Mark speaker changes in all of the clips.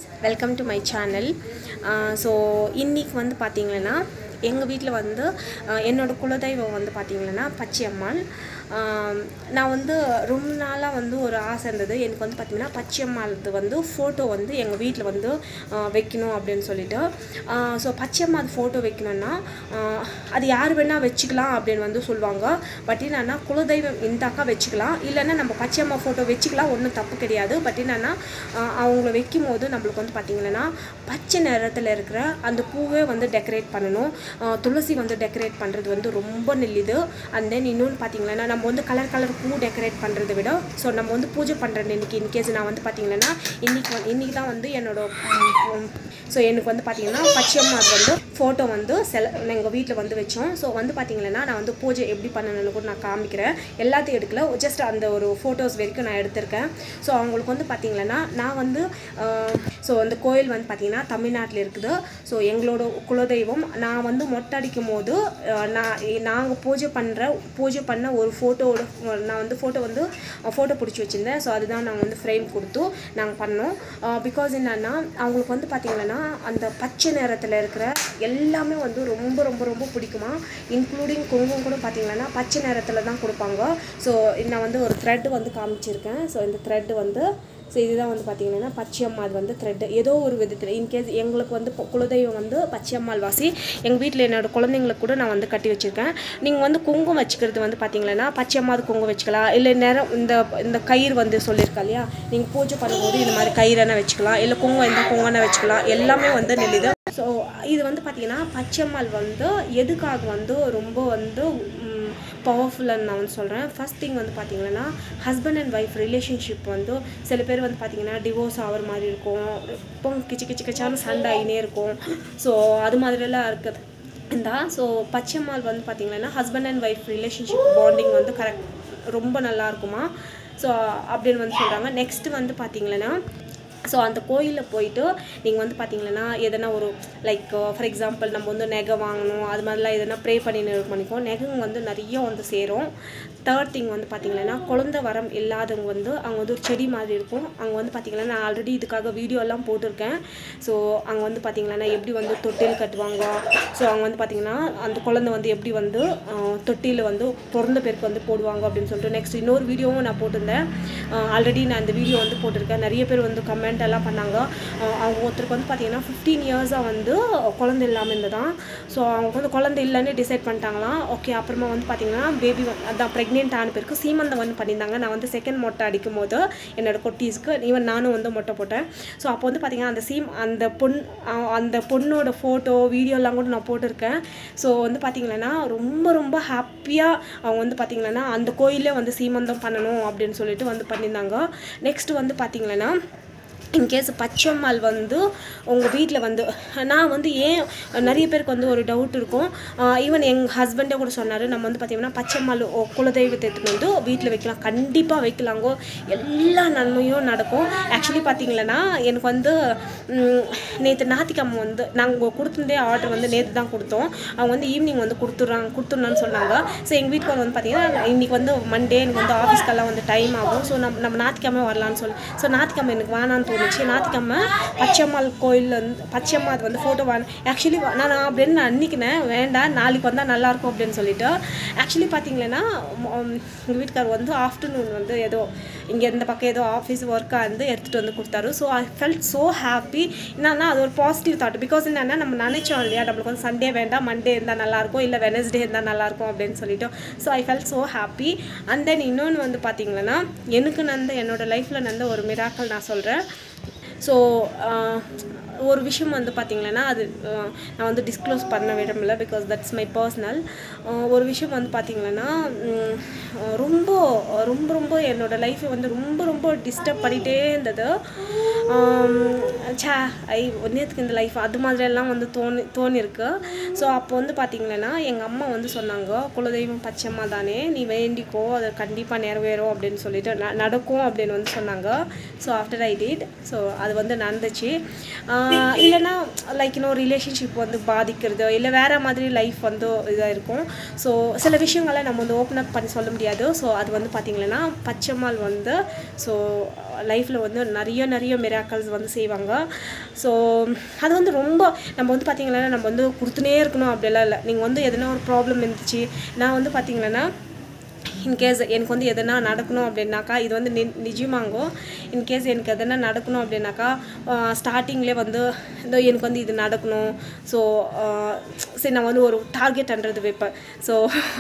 Speaker 1: Welcome to my channel so இன்றைக்கி வந்து பார்த்தீங்கன்னா எங்கள் வீட்டில் வந்து ஆஹ் என்னோட குலதெய்வம் வந்து பார்த்தீங்கன்னா பச்சையம்மாள் ஆஹ் நான் வந்து ரொம்ப நாளாக வந்து ஒரு ஆசை இருந்தது எனக்கு வந்து பார்த்திங்கன்னா பச்சையம்மாளது வந்து ஃபோட்டோ வந்து எங்கள் வீட்டில் வந்து ஆஹ் வைக்கணும் அப்படின்னு சொல்லிட்டு ஸோ பச்சையம்மாள் ஃபோட்டோ வைக்கணும்னா ஆஹ் அது யார் வேணால் வச்சுக்கலாம் அப்படின்னு வந்து சொல்லுவாங்க பட் என்னன்னா குலதெய்வம் இருந்தாக்கா வச்சுக்கலாம் இல்லைன்னா நம்ம பச்சையம்மா ஃபோட்டோ வச்சுக்கலாம் ஒன்றும் தப்பு கிடையாது பட் என்னன்னா ஆஹ் அவங்கள வைக்கும் போது நம்மளுக்கு வந்து பார்த்திங்கன்னா பச்சை நிறத்தில் இருக்கிற அந்த பூவே வந்து டெக்கரேட் பண்ணணும் ஆஹ் துளசி வந்து டெக்கரேட் பண்ணுறது வந்து ரொம்ப நெல்லிது அண்ட் தென் இன்னொன்று பார்த்தீங்கன்னா நம்ம வந்து கலர் கலர் பூ டெக்கரேட் பண்ணுறதை விட ஸோ நம்ம வந்து பூஜை பண்ணுறது இன்றைக்கி இன்கேஸ் நான் வந்து பார்த்தீங்கன்னா இன்றைக்கி வந்து இன்றைக்கி தான் வந்து என்னோட ஸோ எனக்கு வந்து பார்த்தீங்கன்னா பச்சையம்மா வந்து ஃபோட்டோ வந்து செல எங்கள் வீட்டில் வந்து வச்சோம் ஸோ வந்து பார்த்தீங்கன்னா நான் வந்து பூஜை எப்படி பண்ணணும்னு கூட நான் காமிக்கிறேன் எல்லாத்தையும் எடுக்கல ஜஸ்ட் அந்த ஒரு ஃபோட்டோஸ் வரைக்கும் நான் எடுத்திருக்கேன் ஸோ அவங்களுக்கு வந்து பார்த்தீங்கன்னா நான் வந்து ஸோ அந்த கோயில் வந்து பார்த்தீங்கன்னா தமிழ்நாட்டில் இருக்குது ஸோ எங்களோட குலதெய்வம் நான் வந்து மொட்டை அடிக்கும் போது அஹ், நான் நாங்கள் பூஜை பண்ணுற பூஜை பண்ண ஒரு ஃபோட்டோவோட நான் வந்து ஃபோட்டோ வந்து ஃபோட்டோ பிடிச்சி வச்சுருந்தேன் ஸோ அதுதான் நாங்கள் வந்து ஃப்ரேம் கொடுத்து நாங்கள் பண்ணோம் பிகாஸ் என்னன்னா அவங்களுக்கு வந்து பார்த்தீங்கன்னா அந்த பச்சை நிறத்தில் இருக்கிற எல்லாமே வந்து ரொம்ப ரொம்ப ரொம்ப பிடிக்குமா இன்க்ளூடிங் குங்குமம் கூட பார்த்தீங்கன்னா பச்சை நிறத்தில் தான் கொடுப்பாங்க ஸோ நான் வந்து ஒரு த்ரெட் வந்து காமிச்சிருக்கேன் ஸோ இந்த த்ரெட் வந்து ஸோ இதுதான் வந்து பார்த்தீங்கன்னா பச்சையம்மாள் வந்து த்ரெட்டு ஏதோ ஒரு விதத்தில் இன்கேஸ் எங்களுக்கு வந்து பொ- குலதெய்வம் வந்து பச்சையம்மாள் வாசி எங்கள் வீட்டில் என்னோட குழந்தைங்களுக்கு கூட நான் வந்து கட்டி வச்சுருக்கேன் நீங்கள் வந்து குங்குமம் வச்சுக்கிறது வந்து பார்த்தீங்கன்னா பச்சையம்மாள் குங்குமம் வச்சுக்கலாம் இல்லை நேரம் இந்த இந்த கயிறு வந்து சொல்லியிருக்கா இல்லையா நீங்கள் பூஜை பண்ணும்போது இந்த மாதிரி கயிறான வச்சுக்கலாம் இல்லை குங்குமம் இருந்தால் குங்குமம் வச்சுக்கலாம் எல்லாமே வந்து நெல்லிது ஸோ இது வந்து பார்த்தீங்கன்னா பச்சையம்மாள் வந்து எதுக்காக வந்து ரொம்ப வந்து பவர்ஃபுல்லான்னு நான் வந்து சொல்கிறேன் ஃபர்ஸ்ட் திங் வந்து பார்த்தீங்கன்னா ஹஸ்பண்ட் அண்ட் ஒய்ஃப் ரிலேஷன்ஷிப் வந்து சில பேர் வந்து பார்த்தீங்கன்னா டிவோர்ஸ் ஆகிற மாதிரி இருக்கும் இப்போ கிச்சு கிச்சு கிச்சான சண்டை ஆகினே இருக்கும் ஸோ அது மாதிரியெல்லாம் இருக்குது இருந்தா ஸோ பச்சைம்மாள் வந்து பார்த்தீங்கன்னா husband and wife relationship bonding வந்து கரெக்ட் ரொம்ப நல்லா இருக்குமா ஸோ அப்படின்னு வந்து சொல்கிறாங்க நெக்ஸ்ட் வந்து பார்த்தீங்கன்னா ஸோ அந்த கோயிலில் போயிட்டு நீங்கள் வந்து பார்த்தீங்கன்னா எதனா ஒரு லைக் ஃபார் எக்ஸாம்பிள் நம்ம வந்து நகை வாங்கணும் அது மாதிரிலாம் எதனா ப்ரே பண்ணி பண்ணிக்குவோம் நகைங்க வந்து நிறைய வந்து சேரும் தேர்ட் திங் வந்து பார்த்தீங்கன்னா குழந்தை வரம் இல்லாதவங்க வந்து அவங்க வந்து ஒரு செடி மாதிரி இருக்கும் அங்கே வந்து பார்த்தீங்கன்னா நான் ஆல்ரெடி இதுக்காக வீடியோ எல்லாம் போட்டிருக்கேன் ஸோ அங்கே வந்து பார்த்தீங்கன்னா எப்படி வந்து தொட்டில் கட்டுவாங்க ஸோ அவங்க வந்து பார்த்தீங்கன்னா அந்த குழந்தை வந்து எப்படி வந்து தொட்டியில் வந்து பிறந்த பேருக்கு வந்து போடுவாங்க அப்படின்னு சொல்லிட்டு நெக்ஸ்ட் இன்னொரு வீடியோவும் நான் போட்டிருந்தேன் ஆல்ரெடி நான் இந்த வீடியோ வந்து போட்டிருக்கேன் நிறைய பேர் வந்து கமெண்ட் எல்லாம் பண்ணாங்க அஹ் அவங்க ஒருத்தருக்கு வந்து பார்த்தீங்கன்னா ஃபிஃப்டீன் இயர்ஸாக வந்து குழந்தை இல்லாமல் இருந்ததான் ஸோ அவங்க வந்து குழந்தை இல்லைன்னு டிசைட் பண்ணிட்டாங்களாம் ஓகே அப்புறமா வந்து பார்த்தீங்கன்னா பேபி அதான் ப்ரெக்னென்ட் ஆன பேருக்கு சீமந்தம் வந்து பண்ணியிருந்தாங்க நான் வந்து செகண்ட் மொட்டை அடிக்கும் போது என்னோட குட்டீஸ்க்கு ஈவன் நானும் வந்து மொட்டை போட்டேன் ஸோ அப்போ வந்து பார்த்தீங்கன்னா அந்த சீம் அந்த பொண் அஹ் அந்த பொண்ணோட ஃபோட்டோ வீடியோலாம் கூட நான் போட்டிருக்கேன் ஸோ வந்து பார்த்தீங்கன்னா ரொம்ப ரொம்ப ஹாப்பியாக அவங்க வந்து பார்த்தீங்கன்னா அந்த கோயிலே வந்து சீமந்தம் பண்ணணும் அப்படின்னு சொல்லிட்டு வந்து பண்ணியிருந்தாங்க நெக்ஸ்ட் வந்து பார்த்தீங்கன்னா இன்கேஸ் பச்சைம்மாள் வந்து உங்கள் வீட்டில் வந்து நான் வந்து ஏன் நிறைய பேருக்கு வந்து ஒரு டவுட் இருக்கும் ஈவன் எங்கள் ஹஸ்பண்டே கூட சொன்னார் நம்ம வந்து பார்த்தீங்கன்னா பச்சைம்மாள் ஓ- குலதெய்வத்தை எடுத்துன்னு வந்து வீட்டில் வைக்கலாம் கண்டிப்பாக வைக்கலாங்கோ எல்லா நன்மையும் நடக்கும் ஆக்சுவலி பார்த்தீங்கன்னா எனக்கு வந்து நேற்று ஞாத்திக்கிழமை வந்து நாங்கள் கொடுத்துருந்தே ஆர்டர் வந்து நேற்று தான் கொடுத்தோம் அவங்க வந்து ஈவினிங் வந்து கொடுத்துட்றாங்க கொடுத்துடணும்னு சொன்னாங்க ஸோ எங்கள் வீட்டுக்கு வந்து பார்த்தீங்கன்னா இன்றைக்கி வந்து மண்டே எனக்கு வந்து ஆஃபீஸ்க்கெல்லாம் வந்து டைம் ஆகும் ஸோ நம்ம நம்ம ஞாத்திக்கிழமை வரலான்னு சொல்லி ஸோ ஞாத்திக்கிழமை எனக்கு வேணான்னு தோணுச்சு ஞாத்திக்கிழமை பச்சையம்மாள் கோயிலில் வந்து பச்சையம்மா அது வந்து ஃபோட்டோ வேணும் ஆக்சுவலி நான் நான் அப்படின்னு நான் அன்னிக்கினேன் வேண்டாம் நாளைக்கு வந்தால் நல்லாயிருக்கும் அப்படின்னு சொல்லிட்டு ஆக்சுவலி பார்த்தீங்கன்னா எங்கள் வீட்டுக்கார் வந்து ஆஃப்டர்நூன் வந்து ஏதோ இங்கே இந்த பக்கம் ஏதோ ஆஃபீஸ் ஒர்க்காக இருந்து எடுத்துகிட்டு வந்து கொடுத்தாரு so I felt so happy என்னன்னா அது ஒரு பாசிட்டிவ் தாட் பிகாஸ் என்னென்னா நம்ம நினைச்சோம் இல்லையா நம்மளுக்கு வந்து சண்டே வேண்டாம் மண்டே இருந்தால் நல்லாயிருக்கும் இல்லை வெனஸ்டே இருந்தால் நல்லாயிருக்கும் அப்படின்னு சொல்லிட்டு so I felt so happy and then இன்னொன்று வந்து பார்த்தீங்கன்னா எனக்கு நடந்த என்னோட லைஃப்பில் நடந்த ஒரு மிராக்கள் நான் சொல்கிறேன் ஸோ ஒரு விஷயம் வந்து பார்த்திங்கன்னா அது அஹ், நான் வந்து டிஸ்க்ளோஸ் பண்ண விரும்பல பிகாஸ் தட்ஸ் மை பர்சனல் ஒரு விஷயம் வந்து பார்த்திங்கன்னா உம், அஹ், ரொம்ப ரொம்ப ரொம்ப என்னோடய லைஃப்பை வந்து ரொம்ப ரொம்ப டிஸ்டர்ப் பண்ணிகிட்டே இருந்தது ஆம், ச்சே ஐ ஒன்றியத்துக்கு இந்த லைஃப் அது மாதிரியெல்லாம் வந்து தோணி தோணிருக்கு ஸோ அப்போ வந்து பார்த்திங்கன்னா எங்கள் அம்மா வந்து சொன்னாங்க குலதெய்வம் பச்சைம்மா தானே நீ வேண்டிக்கோ அது கண்டிப்பாக நிறைவேறும் அப்படின்னு சொல்லிட்டு ந- நடக்கும் அப்படின்னு வந்து சொன்னாங்க so after I did so அது வந்து நடந்துச்சு ஆஹ் இல்லைன்னா லைக் இன்னும் ரிலேஷன்ஷிப் வந்து பாதிக்கிறது இல்லை வேறு மாதிரி லைஃப் வந்து இதாக இருக்கும் ஸோ சில விஷயங்களை நம்ம வந்து ஓப்பன் அப் பண்ணி சொல்ல முடியாது ஸோ அது வந்து பார்த்திங்கன்னா பச்சைமால் வந்து ஸோ லைஃப்பில் வந்து நிறைய நிறைய மிராக்கல்ஸ் வந்து செய்வாங்க ஸோ அது வந்து ரொம்ப நம்ம வந்து பார்த்திங்கன்னா நம்ம வந்து கொடுத்துனே இருக்கணும் அப்படிலாம் இல்லை நீங்கள் வந்து எதனா ஒரு ப்ராப்ளம் இருந்துச்சு நான் வந்து பார்த்திங்கன்னா இன்கேஸ் எனக்கு வந்து எதனா நடக்கணும் அப்படின்னாக்கா இது வந்து நி நிஜமாங்கோ இன்கேஸ் எனக்கு எதனா நடக்கணும் அப்படின்னாக்கா ஸ்டார்டிங்லேயே வந்து இந்த எனக்கு வந்து இது நடக்கணும் ஸோ சரி நான் வந்து ஒரு டார்கெட்ன்றது வைப்பேன் ஸோ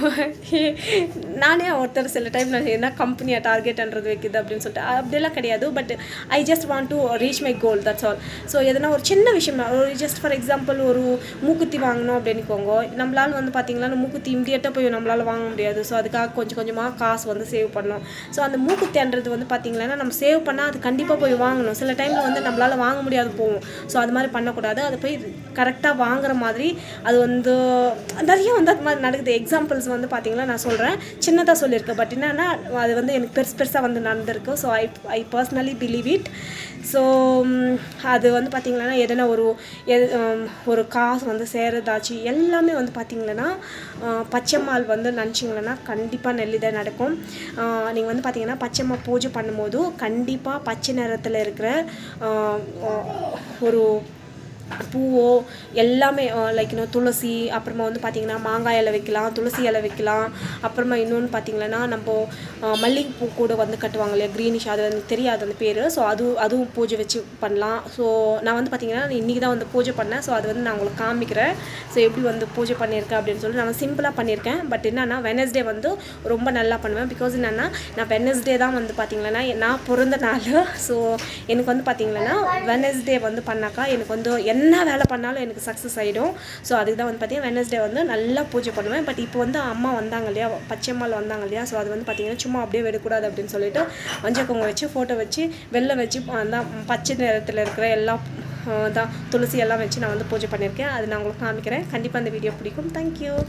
Speaker 1: நானே ஒருத்தர் சில டைம் நான் என்ன கம்பெனியாக டார்கெட்ன்றது வைக்குது அப்படின்னு சொல்லிட்டு அப்படியெல்லாம் கிடையாது but I just want to reach my goal that's all so எதனா ஒரு சின்ன விஷயம் தான். ஒரு ஜஸ்ட் ஃபார் எக்ஸாம்பிள் ஒரு மூக்குத்தி வாங்கணும் அப்படின்னுக்கோங்க நம்மளால் வந்து பார்த்திங்கன்னா மூக்குத்தி இம்மிடியட்டாக போய் நம்மளால் வாங்க முடியாது ஸோ அதுக்காக கொஞ்சம் கொஞ்சமாக காசு வந்து சேவ் பண்ணணும் ஸோ அந்த மூக்குத்தின்றது வந்து பார்த்திங்கன்னா நம்ம சேவ் பண்ணால் அது கண்டிப்பாக போய் வாங்கணும் சில டைமில் வந்து நம்மளால் வாங்க முடியாது போகும் ஸோ அது மாதிரி பண்ணக்கூடாது அதை போய் கரெக்டாக வாங்குற மாதிரி அது வந்து நிறைய வந்து அது மாதிரி நடக்குது எக்ஸாம்பிள்ஸ் வந்து பார்த்திங்கன்னா நான் சொல்கிறேன் சின்னதாக சொல்லியிருக்கேன் பட் என்னன்னா அது வந்து எனக்கு பெருசு பெருசாக வந்து நடந்திருக்கு so I I personally believe it so அது வந்து பார்த்திங்கன்னா எதனா ஒரு எது உம், ஒரு காசு வந்து சேரதாச்சு எல்லாமே வந்து பார்த்திங்கன்னா பச்சைமால் வந்து நினச்சிங்கன்னா கண்டிப்பாக நெல்லிதான் நடக்கும் நீங்கள் வந்து பார்த்தீங்கன்னா பச்சைமா பூஜை பண்ணும்போது கண்டிப்பாக பச்சை நிறத்தில் இருக்கிற ஆஹ், ஆஹ், ஒரு பூவோ எல்லாமே லைக் இன்னும் துளசி அப்புறமா வந்து பார்த்திங்கன்னா மாங்காய் இலை வைக்கலாம் துளசி இலை வைக்கலாம் அப்புறமா இன்னொன்று பார்த்திங்கன்னா நம்ம ஆஹ், மல்லிகைப்பூ கூட வந்து கட்டுவாங்க இல்லையா க்ரீனிஷ் அது எனக்கு தெரியாது அந்த பேர் ஸோ அது அதுவும் பூஜை வச்சு பண்ணலாம் ஸோ நான் வந்து பார்த்திங்கன்னா இன்றைக்கி தான் வந்து பூஜை பண்ணேன் ஸோ அது வந்து நான் உங்களுக்கு காமிக்கிறேன் ஸோ எப்படி வந்து பூஜை பண்ணியிருக்கேன் அப்படின்னு சொல்லி நான் சிம்பிளாக பண்ணியிருக்கேன் பட் என்னன்னா வெனஸ்டே வந்து ரொம்ப நல்லா பண்ணுவேன் பிகாஸ் என்னென்னா நான் வெனஸ்டே தான் வந்து பார்த்திங்கன்னா நான் பிறந்த நாள் ஸோ எனக்கு வந்து பார்த்திங்கன்னா வெனஸ்டே வந்து பண்ணாக்கா எனக்கு வந்து என்ன வேலை பண்ணாலும் எனக்கு சக்ஸஸ் ஆகிடும் ஸோ அதுக்கு தான் வந்து பார்த்தீங்கன்னா வெனஸ்டே வந்து நல்லா பூஜை பண்ணுவேன் பட் இப்போ வந்து அம்மா வந்தாங்க இல்லையா பச்சைம்மாள் வந்தாங்க இல்லையா ஸோ அது வந்து பார்த்திங்கன்னா சும்மா அப்படியே விடக்கூடாது அப்படின்னு சொல்லிட்டு மஞ்சள் குங்குமம் வச்சு ஃபோட்டோ வச்சு வெள்ளை வச்சு அந்த பச்சை நிறத்தில் இருக்கிற எல்லா அஹ், தான் துளசி எல்லாம் வச்சு நான் வந்து பூஜை பண்ணியிருக்கேன் அது நான் உங்களுக்கு காமிக்கிறேன் கண்டிப்பாக அந்த வீடியோ பிடிக்கும் தேங்க்யூ